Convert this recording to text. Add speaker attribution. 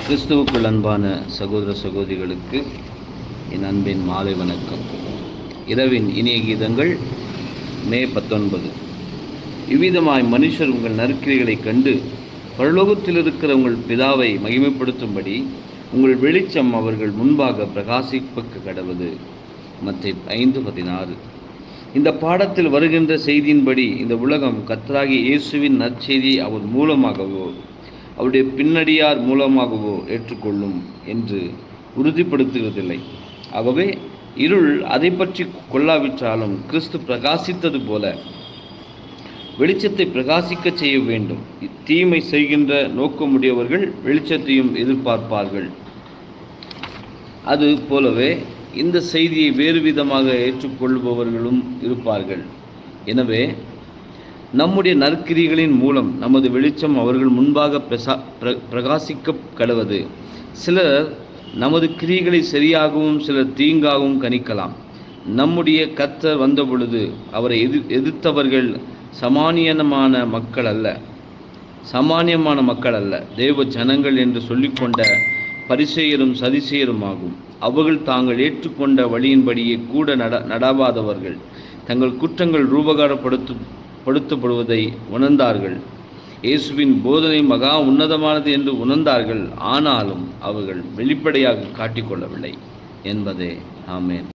Speaker 1: கிறிஸ்துவுக்குள் அன்பான சகோதர சகோதரிகளுக்கு என் அன்பின் மாலை வணக்கம் இரவின் இனிய கீதங்கள் மே பத்தொன்பது இவ்விதமாய் மனுஷர் உங்கள் நற்கிரிகளைக் கண்டு பரலோகத்தில் இருக்கிற உங்கள் பிதாவை மகிமைப்படுத்தும்படி உங்கள் வெளிச்சம் அவர்கள் முன்பாக பிரகாசிப்பக்க கடவுது மற்ற ஐந்து பதினாறு இந்த பாடத்தில் வருகின்ற செய்தியின்படி இந்த உலகம் கத்தராகிய இயேசுவின் நற்செய்தியை அவர் மூலமாகவோ அவருடைய பின்னடியார் மூலமாகவோ ஏற்றுக்கொள்ளும் என்று உறுதிப்படுத்துகிறதில்லை ஆகவே இருள் அதை பற்றி கொள்ளாவிட்டாலும் கிறிஸ்து பிரகாசித்தது போல வெளிச்சத்தை பிரகாசிக்கச் செய்ய வேண்டும் தீமை செய்கின்ற நோக்கமுடையவர்கள் வெளிச்சத்தையும் எதிர்பார்ப்பார்கள் அது போலவே இந்த செய்தியை வேறு விதமாக ஏற்றுக்கொள்பவர்களும் இருப்பார்கள் எனவே நம்முடைய நற்கிரிகளின் மூலம் நமது வெளிச்சம் அவர்கள் முன்பாக பிரசா பிர பிரகாசிக்க கடவது சிலர் நமது கிரிகளை சரியாகவும் சிலர் தீங்காகவும் கணிக்கலாம் நம்முடைய கத்தர் வந்த பொழுது அவரை எதிர் எதிர்த்தவர்கள் சமானியமான மக்கள் அல்ல சாமானியமான மக்கள் அல்ல தேவ ஜனங்கள் என்று சொல்லிக்கொண்ட பரிசெயரும் சதிசெயரும் ஆகும் அவர்கள் தாங்கள் ஏற்றுக்கொண்ட வழியின்படியே கூட நட நடாவாதவர்கள் தங்கள் குற்றங்கள் ரூபகாரப்படுத்து படுத்தப்படுவதை உணர்ந்தார்கள் இயேசுவின் போதனை மகா உன்னதமானது என்று உணர்ந்தார்கள் ஆனாலும் அவர்கள் வெளிப்படையாக காட்டிக்கொள்ளவில்லை என்பதே ஆமேன்